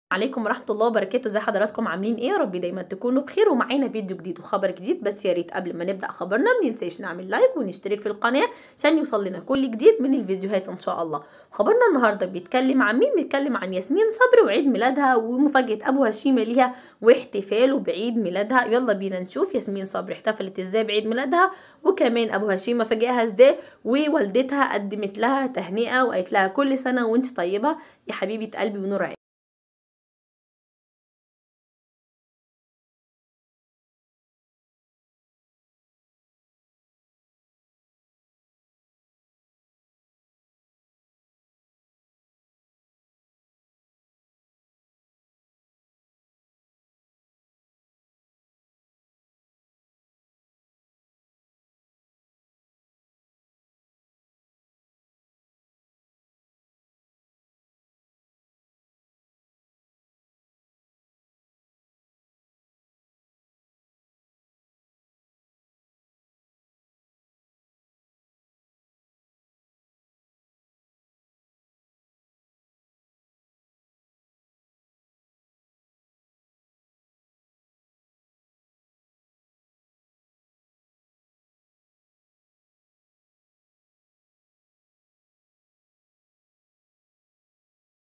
عليكم ورحمة الله وبركاته ازي حضراتكم عاملين ايه يا رب دايما تكونوا بخير ومعانا فيديو جديد وخبر جديد بس يا ريت قبل ما نبدا خبرنا ما ننساش نعمل لايك ونشترك في القناه عشان يوصل لنا كل جديد من الفيديوهات ان شاء الله خبرنا النهارده بيتكلم عن مين بيتكلم عن ياسمين صبري وعيد ميلادها ومفاجاه ابو هشيمه ليها واحتفاله بعيد ميلادها يلا بينا نشوف ياسمين صبري احتفلت ازاي بعيد ميلادها وكمان ابو هشيمه فاجئها ازاي ووالدتها قدمت لها تهنئه وقالت لها كل سنه وانت طيبه يا حبيبه قلبي ونور عيني